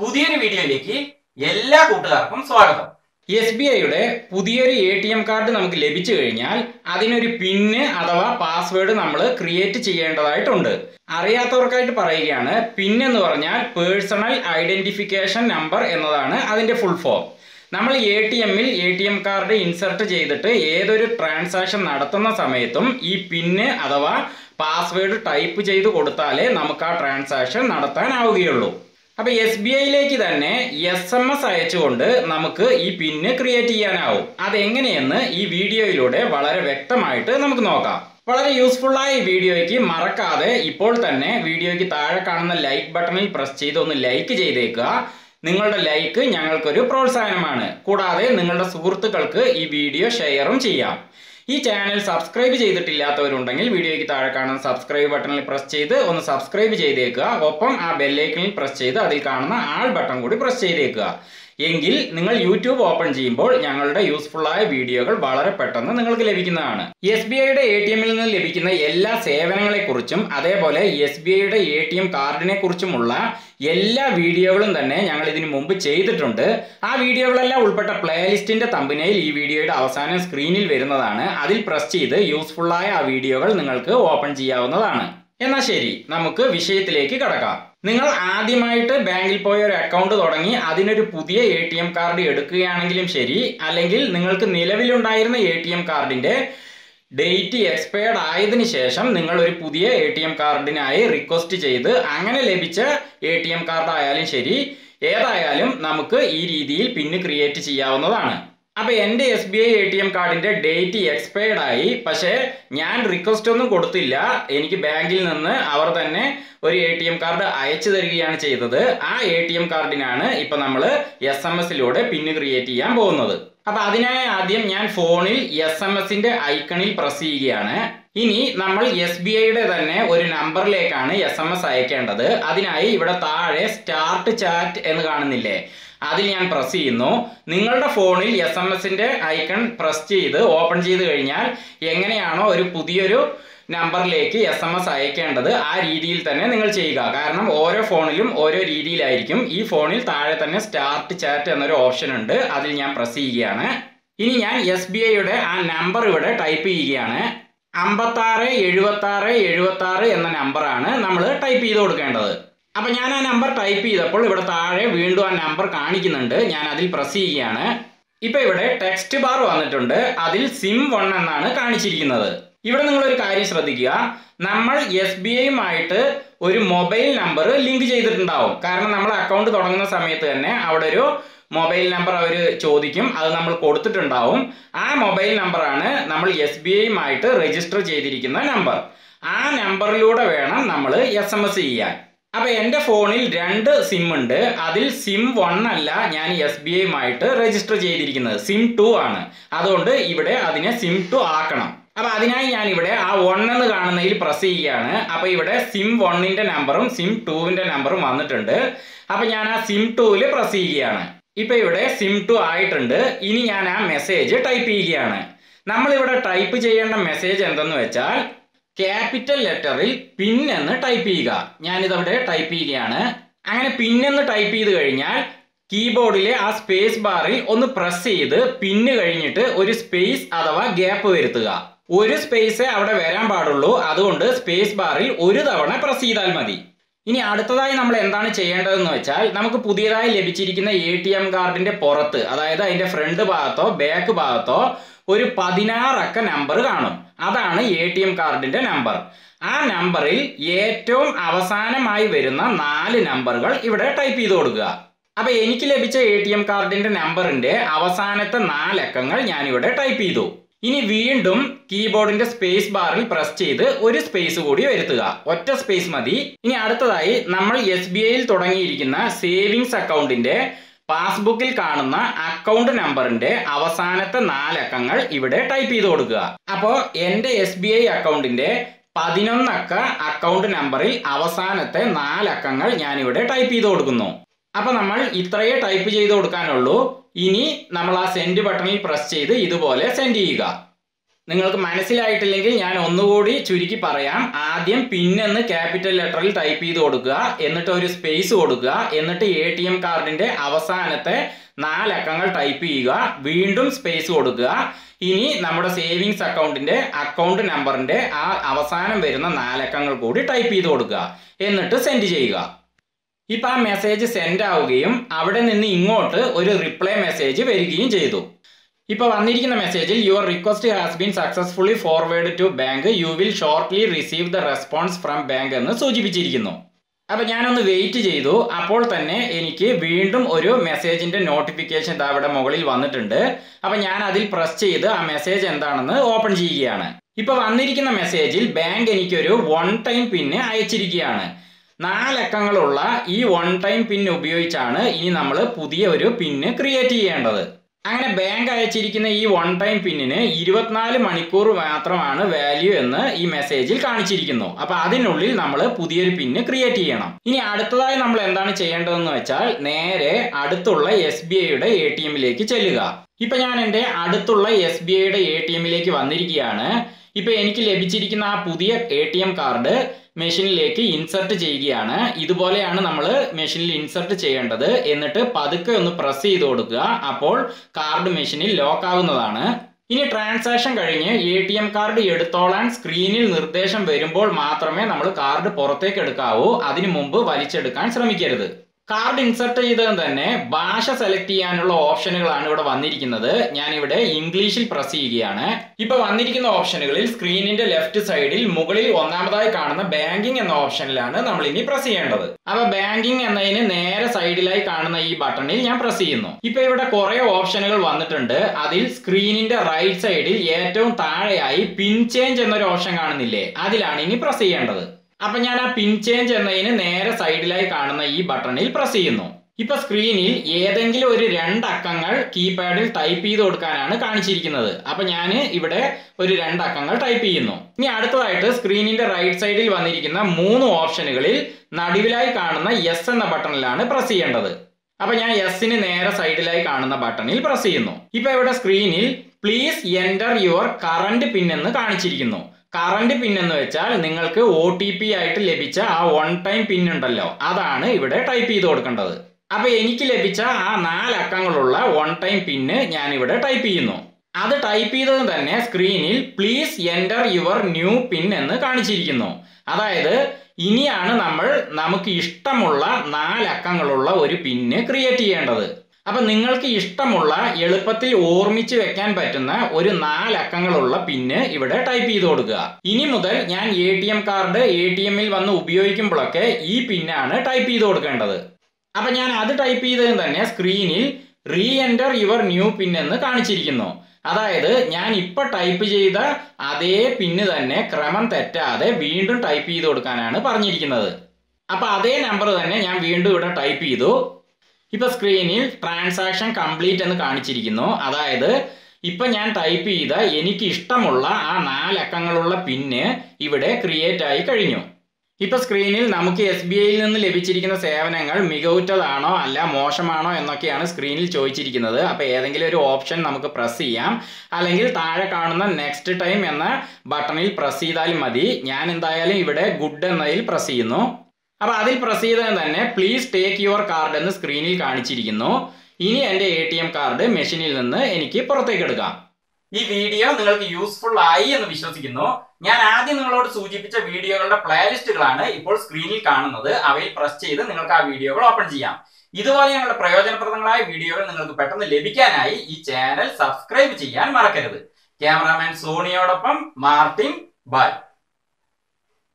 പുതിയൊരു വീഡിയോയിലേക്ക് എല്ലാ കൂട്ടുകാർക്കും സ്വാഗതം എസ് ബി ഐയുടെ പുതിയൊരു എ ടി എം കാർഡ് നമുക്ക് ലഭിച്ചു കഴിഞ്ഞാൽ അതിനൊരു പിന്ന് അഥവാ പാസ്വേഡ് നമ്മൾ ക്രിയേറ്റ് ചെയ്യേണ്ടതായിട്ടുണ്ട് അറിയാത്തവർക്കായിട്ട് പറയുകയാണ് പിൻ എന്ന് പറഞ്ഞാൽ പേഴ്സണൽ ഐഡന്റിഫിക്കേഷൻ നമ്പർ എന്നതാണ് അതിന്റെ ഫുൾ ഫോം നമ്മൾ എ ടി എമ്മിൽ A T M card insert ചെയ്തിട്ട് ഏതൊരു ട്രാൻസാക്ഷൻ നടത്തുന്ന സമയത്തും ഈ പിന്ന് അഥവാ പാസ്വേഡ് ടൈപ്പ് ചെയ്ത് കൊടുത്താലേ നമുക്ക് ആ ട്രാൻസാക്ഷൻ നടത്താനാവുകയുള്ളൂ അപ്പൊ എസ് ബി ഐയിലേക്ക് തന്നെ എസ് എം എസ് അയച്ചുകൊണ്ട് നമുക്ക് ഈ പിന്ന് ക്രിയേറ്റ് ചെയ്യാനാവും അതെങ്ങനെയെന്ന് ഈ വീഡിയോയിലൂടെ വളരെ വ്യക്തമായിട്ട് നമുക്ക് നോക്കാം വളരെ യൂസ്ഫുൾ ആയ ഈ വീഡിയോയ്ക്ക് മറക്കാതെ ഇപ്പോൾ തന്നെ വീഡിയോയ്ക്ക് താഴെ കാണുന്ന ലൈക്ക് ബട്ടണിൽ പ്രസ് ചെയ്ത് ഒന്ന് ലൈക്ക് ചെയ്തേക്കുക നിങ്ങളുടെ ലൈക്ക് ഞങ്ങൾക്കൊരു പ്രോത്സാഹനമാണ് കൂടാതെ നിങ്ങളുടെ സുഹൃത്തുക്കൾക്ക് ഈ വീഡിയോ ഷെയറും ചെയ്യാം ഈ ചാനൽ സബ്സ്ക്രൈബ് ചെയ്തിട്ടില്ലാത്തവരുണ്ടെങ്കിൽ വീഡിയോയ്ക്ക് താഴെ കാണുന്ന സബ്സ്ക്രൈബ് ബട്ടണിൽ പ്രസ് ചെയ്ത് ഒന്ന് സബ്സ്ക്രൈബ് ചെയ്തേക്കുക ഒപ്പം ആ ബെല്ലൈക്കണിൽ പ്രസ് ചെയ്ത് അതിൽ കാണുന്ന ആൾ ബട്ടൺ കൂടി പ്രസ് ചെയ്തേക്കുക എങ്കിൽ നിങ്ങൾ യൂട്യൂബ് ഓപ്പൺ ചെയ്യുമ്പോൾ ഞങ്ങളുടെ യൂസ്ഫുൾ ആയ വീഡിയോകൾ വളരെ പെട്ടെന്ന് നിങ്ങൾക്ക് ലഭിക്കുന്നതാണ് എസ് ബി ഐയുടെ എ ടി എമ്മിൽ നിന്ന് ലഭിക്കുന്ന എല്ലാ സേവനങ്ങളെക്കുറിച്ചും അതേപോലെ എസ് ബി ഐയുടെ എ ടി എം കാർഡിനെ കുറിച്ചുമുള്ള എല്ലാ വീഡിയോകളും തന്നെ ഞങ്ങൾ ഇതിനു മുമ്പ് ചെയ്തിട്ടുണ്ട് ആ വീഡിയോകളെല്ലാം ഉൾപ്പെട്ട പ്ലേലിസ്റ്റിന്റെ തമ്പനയിൽ ഈ വീഡിയോയുടെ അവസാനം സ്ക്രീനിൽ വരുന്നതാണ് അതിൽ പ്രസ് ചെയ്ത് യൂസ്ഫുൾ ആയ ആ വീഡിയോകൾ നിങ്ങൾക്ക് ഓപ്പൺ ചെയ്യാവുന്നതാണ് എന്നാൽ ശരി നമുക്ക് വിഷയത്തിലേക്ക് കടക്കാം നിങ്ങൾ ആദ്യമായിട്ട് ബാങ്കിൽ പോയ ഒരു അക്കൗണ്ട് തുടങ്ങി അതിനൊരു പുതിയ എ ടി എം കാർഡ് എടുക്കുകയാണെങ്കിലും ശരി അല്ലെങ്കിൽ നിങ്ങൾക്ക് നിലവിലുണ്ടായിരുന്ന എ ടി എം കാർഡിന്റെ ഡേറ്റ് എക്സ്പയർഡ് ആയതിനു ശേഷം നിങ്ങൾ ഒരു പുതിയ എ ടി എം കാർഡിനായി റിക്വസ്റ്റ് ചെയ്ത് അങ്ങനെ ലഭിച്ച എ ടി എം കാർഡ് ആയാലും ശരി ഏതായാലും നമുക്ക് ഈ രീതിയിൽ പിന്ന് ക്രിയേറ്റ് ചെയ്യാവുന്നതാണ് അപ്പൊ എന്റെ S B I A T M കാർഡിന്റെ ഡേറ്റ് എക്സ്പയർഡ് ആയി പക്ഷേ ഞാൻ റിക്വസ്റ്റ് ഒന്നും കൊടുത്തില്ല എനിക്ക് ബാങ്കിൽ നിന്ന് അവർ തന്നെ ഒരു എ ടി എം കാർഡ് അയച്ചു തരികയാണ് ചെയ്തത് ആ എ ടി എം കാർഡിനാണ് ഇപ്പൊ നമ്മൾ എസ് എം എസിലൂടെ പിന്ന് ക്രിയേറ്റ് ചെയ്യാൻ പോകുന്നത് അപ്പൊ അതിനായി ആദ്യം ഞാൻ ഫോണിൽ എസ് എം എസിന്റെ ഐക്കണിൽ പ്രസ് ചെയ്യുകയാണ് ഇനി നമ്മൾ എസ് ബി ഐയുടെ തന്നെ ഒരു നമ്പറിലേക്കാണ് എസ് എം എസ് അയക്കേണ്ടത് അതിനായി ഇവിടെ താഴെ സ്റ്റാർട്ട് ചാറ്റ് എന്ന് കാണുന്നില്ലേ അതിൽ ഞാൻ പ്രസ് ചെയ്യുന്നു നിങ്ങളുടെ ഫോണിൽ എസ് എം എസിന്റെ ഐക്കൺ പ്രസ് ചെയ്ത് ഓപ്പൺ ചെയ്ത് കഴിഞ്ഞാൽ എങ്ങനെയാണോ ഒരു പുതിയൊരു നമ്പറിലേക്ക് എസ് എം എസ് അയക്കേണ്ടത് ആ രീതിയിൽ തന്നെ നിങ്ങൾ ചെയ്യുക കാരണം ഓരോ ഫോണിലും ഓരോ രീതിയിലായിരിക്കും ഈ ഫോണിൽ താഴെ തന്നെ സ്റ്റാർട്ട് ചാറ്റ് എന്നൊരു ഓപ്ഷൻ ഉണ്ട് അതിൽ ഞാൻ പ്രസ് ചെയ്യുകയാണ് ഇനി ഞാൻ എസ് ബി ഐയുടെ ആ നമ്പർ ഇവിടെ ടൈപ്പ് ചെയ്യുകയാണ് അമ്പത്താറ് എഴുപത്തി ആറ് എഴുപത്തി ആറ് എന്ന നമ്പറാണ് നമ്മൾ ടൈപ്പ് ചെയ്ത് കൊടുക്കേണ്ടത് അപ്പൊ ഞാൻ ആ നമ്പർ ടൈപ്പ് ചെയ്തപ്പോൾ ഇവിടെ താഴെ വീണ്ടും ആ നമ്പർ കാണിക്കുന്നുണ്ട് ഞാൻ അതിൽ പ്രസ് ചെയ്യുകയാണ് ഇപ്പൊ ഇവിടെ ടെക്സ്റ്റ് ബാർ വന്നിട്ടുണ്ട് അതിൽ സിം വൺ എന്നാണ് കാണിച്ചിരിക്കുന്നത് ഇവിടെ നിങ്ങൾ ഒരു കാര്യം ശ്രദ്ധിക്കുക നമ്മൾ എസ് ബി ഐയുമായിട്ട് ഒരു മൊബൈൽ നമ്പർ ലിങ്ക് ചെയ്തിട്ടുണ്ടാവും കാരണം നമ്മൾ അക്കൗണ്ട് തുടങ്ങുന്ന സമയത്ത് തന്നെ അവിടെ ഒരു മൊബൈൽ നമ്പർ അവർ ചോദിക്കും അത് നമ്മൾ കൊടുത്തിട്ടുണ്ടാവും ആ മൊബൈൽ നമ്പറാണ് നമ്മൾ എസ് ബി ഐയുമായിട്ട് രജിസ്റ്റർ ചെയ്തിരിക്കുന്ന നമ്പർ ആ നമ്പറിലൂടെ വേണം നമ്മൾ എസ് എം എസ് ചെയ്യാൻ അപ്പൊ എന്റെ ഫോണിൽ രണ്ട് സിം ഉണ്ട് അതിൽ സിം വൺ അല്ല ഞാൻ എസ് ബി ഐയുമായിട്ട് രജിസ്റ്റർ ചെയ്തിരിക്കുന്നത് സിം ടു ആണ് അതുകൊണ്ട് ഇവിടെ അതിനെ സിം ടു ആക്കണം അപ്പൊ അതിനായി ഞാൻ ഇവിടെ ആ വൺ എന്ന് കാണുന്നതിൽ പ്രസ് ചെയ്യുകയാണ് അപ്പൊ ഇവിടെ സിം വണ്ണിന്റെ നമ്പറും സിം ടുവിന്റെ നമ്പറും വന്നിട്ടുണ്ട് അപ്പൊ ഞാൻ ആ സിം ടുവിൽ പ്രസ് ചെയ്യുകയാണ് ഇപ്പൊ ഇവിടെ സിം ടു ആയിട്ടുണ്ട് ഇനി ഞാൻ ആ മെസ്സേജ് ടൈപ്പ് ചെയ്യുകയാണ് നമ്മൾ ഇവിടെ ടൈപ്പ് ചെയ്യേണ്ട മെസ്സേജ് എന്തെന്ന് വെച്ചാൽ ക്യാപിറ്റൽ ലെറ്ററിൽ പിൻ എന്ന് ടൈപ്പ് ചെയ്യുക ഞാനിതവിടെ ടൈപ്പ് ചെയ്യുകയാണ് അങ്ങനെ പിൻ എന്ന് ടൈപ്പ് ചെയ്ത് കഴിഞ്ഞാൽ കീബോർഡിലെ ആ സ്പേസ് ബാറിൽ ഒന്ന് പ്രസ് ചെയ്ത് പിന്ന് കഴിഞ്ഞിട്ട് ഒരു സ്പേസ് അഥവാ ഗ്യാപ്പ് വരുത്തുക ഒരു സ്പേസ് അവിടെ വരാൻ പാടുള്ളൂ അതുകൊണ്ട് സ്പേസ് ബാറിൽ ഒരു തവണ പ്രസ് ചെയ്താൽ മതി ഇനി അടുത്തതായി നമ്മൾ എന്താണ് ചെയ്യേണ്ടതെന്ന് വെച്ചാൽ നമുക്ക് പുതിയതായി ലഭിച്ചിരിക്കുന്ന എ ടി എം കാർഡിന്റെ പുറത്ത് അതായത് അതിന്റെ ഫ്രണ്ട് ഭാഗത്തോ ബാക്ക് ഭാഗത്തോ ഒരു പതിനാറക്ക നമ്പർ കാണും അതാണ് എ ടി എം കാർഡിന്റെ നമ്പർ ആ നമ്പറിൽ ഏറ്റവും അവസാനമായി വരുന്ന നാല് നമ്പറുകൾ ഇവിടെ ടൈപ്പ് ചെയ്ത് കൊടുക്കുക അപ്പൊ എനിക്ക് ലഭിച്ച എ ടി എം കാർഡിന്റെ നമ്പറിന്റെ അവസാനത്തെ നാലക്കങ്ങൾ ഞാനിവിടെ ടൈപ്പ് ചെയ്തു ഇനി വീണ്ടും കീബോർഡിന്റെ സ്പേസ് ബാറിൽ പ്രസ് ചെയ്ത് ഒരു സ്പേസ് കൂടി വരുത്തുക ഒറ്റ സ്പേസ് മതി ഇനി അടുത്തതായി നമ്മൾ എസ് ബി ഐയിൽ തുടങ്ങിയിരിക്കുന്ന സേവിങ്സ് അക്കൗണ്ടിന്റെ പാസ്ബുക്കിൽ കാണുന്ന അക്കൗണ്ട് നമ്പറിന്റെ അവസാനത്തെ നാലക്കങ്ങൾ ഇവിടെ ടൈപ്പ് ചെയ്ത് കൊടുക്കുക അപ്പോൾ എൻ്റെ എസ് ബി ഐ അക്കൗണ്ടിന്റെ പതിനൊന്നക്ക അക്കൗണ്ട് നമ്പറിൽ അവസാനത്തെ നാലക്കങ്ങൾ ഞാനിവിടെ ടൈപ്പ് ചെയ്ത് കൊടുക്കുന്നു അപ്പൊ നമ്മൾ ഇത്രയേ ടൈപ്പ് ചെയ്ത് കൊടുക്കാനുള്ളൂ ഇനി നമ്മൾ ആ സെൻഡ് ബട്ടണിൽ പ്രസ് ചെയ്ത് ഇതുപോലെ സെൻഡ് ചെയ്യുക നിങ്ങൾക്ക് മനസ്സിലായിട്ടില്ലെങ്കിൽ ഞാൻ ഒന്നുകൂടി ചുരുക്കി പറയാം ആദ്യം പിൻ എന്ന് ക്യാപിറ്റൽ ലെറ്ററിൽ ടൈപ്പ് ചെയ്ത് കൊടുക്കുക എന്നിട്ട് ഒരു സ്പേസ് കൊടുക്കുക എന്നിട്ട് എ ടി എം കാർഡിന്റെ അവസാനത്തെ നാലക്കങ്ങൾ ടൈപ്പ് ചെയ്യുക വീണ്ടും സ്പേസ് കൊടുക്കുക ഇനി നമ്മുടെ സേവിങ്സ് അക്കൗണ്ടിന്റെ അക്കൗണ്ട് നമ്പറിന്റെ ആ അവസാനം വരുന്ന നാലക്കങ്ങൾ കൂടി ടൈപ്പ് ചെയ്ത് കൊടുക്കുക എന്നിട്ട് സെൻഡ് ചെയ്യുക ഇപ്പൊ ആ മെസ്സേജ് സെൻഡ് ആവുകയും അവിടെ നിന്ന് ഇങ്ങോട്ട് ഒരു റിപ്ലൈ മെസ്സേജ് വരികയും ചെയ്തു ഇപ്പൊ വന്നിരിക്കുന്ന മെസ്സേജിൽ your request has been successfully forward to bank you will shortly receive the response from bank എന്ന് സൂചിപ്പിച്ചിരിക്കുന്നു അപ്പൊ ഞാനൊന്ന് വെയിറ്റ് ചെയ്തു അപ്പോൾ തന്നെ എനിക്ക് വീണ്ടും ഒരു മെസ്സേജിന്റെ നോട്ടിഫിക്കേഷൻ ഇതാ ഇവിടെ മുകളിൽ വന്നിട്ടുണ്ട് അപ്പൊ ഞാൻ അതിൽ പ്രസ് ചെയ്ത് ആ മെസ്സേജ് എന്താണെന്ന് ഓപ്പൺ ചെയ്യുകയാണ് ഇപ്പൊ വന്നിരിക്കുന്ന മെസ്സേജിൽ ബാങ്ക് എനിക്കൊരു വൺ ടൈം പിന്ന് അയച്ചിരിക്കുകയാണ് നാലക്കങ്ങളുള്ള ഈ വൺ ടൈം പിൻ ഉപയോഗിച്ചാണ് ഇനി നമ്മൾ പുതിയ ഒരു പിന്ന് ക്രിയേറ്റ് ചെയ്യേണ്ടത് അങ്ങനെ ബാങ്ക് അയച്ചിരിക്കുന്ന ഈ വൺ ടൈം പിന്നിന് ഇരുപത്തിനാല് മണിക്കൂർ മാത്രമാണ് വാല്യൂ എന്ന് ഈ മെസ്സേജിൽ കാണിച്ചിരിക്കുന്നു അപ്പൊ അതിനുള്ളിൽ നമ്മൾ പുതിയൊരു പിന്ന് ക്രിയേറ്റ് ചെയ്യണം ഇനി അടുത്തതായി നമ്മൾ എന്താണ് ചെയ്യേണ്ടതെന്ന് വെച്ചാൽ നേരെ അടുത്തുള്ള എസ് ബി ഐയുടെ എ ടി എമ്മിലേക്ക് ചെല്ലുക ഇപ്പൊ ഞാൻ എൻ്റെ അടുത്തുള്ള എസ് ബി ഐയുടെ എ ടി എമ്മിലേക്ക് വന്നിരിക്കുകയാണ് ഇപ്പൊ എനിക്ക് ലഭിച്ചിരിക്കുന്ന ആ പുതിയ എ ടി എം കാർഡ് മെഷീനിലേക്ക് ഇൻസർട്ട് ചെയ്യുകയാണ് ഇതുപോലെയാണ് നമ്മൾ മെഷീനിൽ ഇൻസർട്ട് ചെയ്യേണ്ടത് എന്നിട്ട് പതുക്കെ ഒന്ന് പ്രസ് ചെയ്ത് കൊടുക്കുക അപ്പോൾ കാർഡ് മെഷീനിൽ ലോക്ക് ആവുന്നതാണ് ഇനി ട്രാൻസാക്ഷൻ കഴിഞ്ഞ് എ ടി എം കാർഡ് എടുത്തോളാൻ സ്ക്രീനിൽ നിർദ്ദേശം വരുമ്പോൾ മാത്രമേ നമ്മൾ കാർഡ് പുറത്തേക്ക് എടുക്കാവൂ അതിനു മുമ്പ് വലിച്ചെടുക്കാൻ ശ്രമിക്കരുത് കാർഡ് ഇൻസർട്ട് ചെയ്തതും തന്നെ ഭാഷ സെലക്ട് ചെയ്യാനുള്ള ഓപ്ഷനുകളാണ് ഇവിടെ വന്നിരിക്കുന്നത് ഞാൻ ഇവിടെ ഇംഗ്ലീഷിൽ പ്രസ് ചെയ്യുകയാണ് ഇപ്പൊ വന്നിരിക്കുന്ന ഓപ്ഷനുകളിൽ സ്ക്രീനിന്റെ ലെഫ്റ്റ് സൈഡിൽ മുകളിൽ ഒന്നാമതായി കാണുന്ന ബാങ്കിങ് എന്ന ഓപ്ഷനിലാണ് നമ്മൾ ഇനി പ്രസ് ചെയ്യേണ്ടത് അപ്പൊ ബാങ്കിങ് എന്നതിന് നേരെ സൈഡിലായി കാണുന്ന ഈ ബട്ടണിൽ ഞാൻ പ്രസ് ചെയ്യുന്നു ഇപ്പൊ ഇവിടെ കുറെ ഓപ്ഷനുകൾ വന്നിട്ടുണ്ട് അതിൽ സ്ക്രീനിന്റെ റൈറ്റ് സൈഡിൽ ഏറ്റവും താഴെയായി പിൻ ചേഞ്ച് എന്നൊരു ഓപ്ഷൻ കാണുന്നില്ലേ അതിലാണ് ഇനി പ്രസ് ചെയ്യേണ്ടത് അപ്പൊ ഞാൻ ആ പിൻ ചേഞ്ച് എന്നതിന് നേരെ സൈഡിലായി കാണുന്ന ഈ ബട്ടണിൽ പ്രസ് ചെയ്യുന്നു ഇപ്പൊ സ്ക്രീനിൽ ഏതെങ്കിലും ഒരു രണ്ട് അക്കങ്ങൾ കീപാഡിൽ ടൈപ്പ് ചെയ്ത് കൊടുക്കാനാണ് കാണിച്ചിരിക്കുന്നത് അപ്പൊ ഞാൻ ഇവിടെ ഒരു രണ്ട് അക്കങ്ങൾ ടൈപ്പ് ചെയ്യുന്നു ഇനി അടുത്തതായിട്ട് സ്ക്രീനിന്റെ റൈറ്റ് സൈഡിൽ വന്നിരിക്കുന്ന മൂന്ന് ഓപ്ഷനുകളിൽ നടുവിലായി കാണുന്ന യെസ് എന്ന ബട്ടണിലാണ് പ്രസ് ചെയ്യേണ്ടത് അപ്പൊ ഞാൻ യെസിന് നേരെ സൈഡിലായി കാണുന്ന ബട്ടണിൽ പ്രസ് ചെയ്യുന്നു ഇപ്പൊ ഇവിടെ സ്ക്രീനിൽ please enter your current pin എന്ന് കാണിച്ചിരിക്കുന്നു കറന്റ് പിൻ എന്ന് വെച്ചാൽ നിങ്ങൾക്ക് ഒ ടി പി ആയിട്ട് ലഭിച്ച ആ വൺ ടൈം പിൻ ഉണ്ടല്ലോ അതാണ് ഇവിടെ ടൈപ്പ് ചെയ്ത് കൊടുക്കേണ്ടത് അപ്പൊ എനിക്ക് ലഭിച്ച ആ നാല് അക്കങ്ങളുള്ള വൺ ടൈം പിന്ന് ഞാൻ ഇവിടെ ടൈപ്പ് ചെയ്യുന്നു അത് ടൈപ്പ് ചെയ്തത് തന്നെ സ്ക്രീനിൽ please enter your new pin എന്ന് കാണിച്ചിരിക്കുന്നു അതായത് ഇനിയാണ് നമ്മൾ നമുക്ക് ഇഷ്ടമുള്ള നാല് അക്കങ്ങളുള്ള ഒരു പിന്ന് ക്രിയേറ്റ് ചെയ്യേണ്ടത് അപ്പൊ നിങ്ങൾക്ക് ഇഷ്ടമുള്ള എളുപ്പത്തിൽ ഓർമ്മിച്ച് വെക്കാൻ പറ്റുന്ന ഒരു നാലക്കങ്ങളുള്ള പിന്ന് ഇവിടെ ടൈപ്പ് ചെയ്ത് കൊടുക്കുക ഇനി മുതൽ ഞാൻ A T M card A T എമ്മിൽ വന്ന് ഉപയോഗിക്കുമ്പോഴൊക്കെ ഈ പിന്നാണ് ടൈപ്പ് ചെയ്ത് കൊടുക്കേണ്ടത് അപ്പൊ ഞാൻ അത് ടൈപ്പ് ചെയ്തതിന് തന്നെ സ്ക്രീനിൽ re enter your new pin എന്ന് കാണിച്ചിരിക്കുന്നു അതായത് ഞാൻ ഇപ്പൊ ടൈപ്പ് ചെയ്ത അതേ പിന്ന് തന്നെ ക്രമം തെറ്റാതെ വീണ്ടും ടൈപ്പ് ചെയ്ത് കൊടുക്കാനാണ് പറഞ്ഞിരിക്കുന്നത് അപ്പൊ അതേ നമ്പർ തന്നെ ഞാൻ വീണ്ടും ഇവിടെ ടൈപ്പ് ചെയ്തു ഇപ്പൊ സ്ക്രീനിൽ ട്രാൻസാക്ഷൻ കംപ്ലീറ്റ് എന്ന് കാണിച്ചിരിക്കുന്നു അതായത് ഇപ്പൊ ഞാൻ ടൈപ്പ് ചെയ്ത എനിക്ക് ഇഷ്ടമുള്ള ആ നാലക്കങ്ങളുള്ള പിന്ന് ഇവിടെ ക്രിയേറ്റ് ആയി കഴിഞ്ഞു ഇപ്പൊ സ്ക്രീനിൽ നമുക്ക് എസ് ബി ഐയിൽ നിന്ന് ലഭിച്ചിരിക്കുന്ന സേവനങ്ങൾ മികവുറ്റതാണോ അല്ല മോശമാണോ എന്നൊക്കെയാണ് സ്ക്രീനിൽ ചോദിച്ചിരിക്കുന്നത് അപ്പൊ ഏതെങ്കിലും ഒരു ഓപ്ഷൻ നമുക്ക് പ്രസ് ചെയ്യാം അല്ലെങ്കിൽ താഴെ കാണുന്ന നെക്സ്റ്റ് ടൈം എന്ന ബട്ടണിൽ പ്രസ് ചെയ്താൽ മതി ഞാൻ എന്തായാലും ഇവിടെ ഗുഡ് എന്നതിൽ പ്രസ് ചെയ്യുന്നു അപ്പൊ അതിൽ പ്രസ് ചെയ്തത് തന്നെ പ്ലീസ് ടേക്ക് യുവർ കാർഡ് എന്ന് സ്ക്രീനിൽ കാണിച്ചിരിക്കുന്നു ഇനി എൻ്റെ എ ടി എം കാർഡ് മെഷീനിൽ നിന്ന് എനിക്ക് പുറത്തേക്ക് എടുക്കാം ഈ വീഡിയോ നിങ്ങൾക്ക് യൂസ്ഫുൾ ആയി എന്ന് വിശ്വസിക്കുന്നു ഞാൻ ആദ്യം നിങ്ങളോട് സൂചിപ്പിച്ച വീഡിയോകളുടെ പ്ലേലിസ്റ്റുകളാണ് ഇപ്പോൾ സ്ക്രീനിൽ കാണുന്നത് അവയിൽ പ്രസ് ചെയ്ത് നിങ്ങൾക്ക് ആ വീഡിയോകൾ ഓപ്പൺ ചെയ്യാം ഇതുപോലെയുള്ള പ്രയോജനപ്രദങ്ങളായ വീഡിയോകൾ നിങ്ങൾക്ക് പെട്ടെന്ന് ലഭിക്കാനായി ഈ ചാനൽ സബ്സ്ക്രൈബ് ചെയ്യാൻ മറക്കരുത് ക്യാമറാമാൻ സോണിയോടൊപ്പം മാർട്ടിൻ ബൈ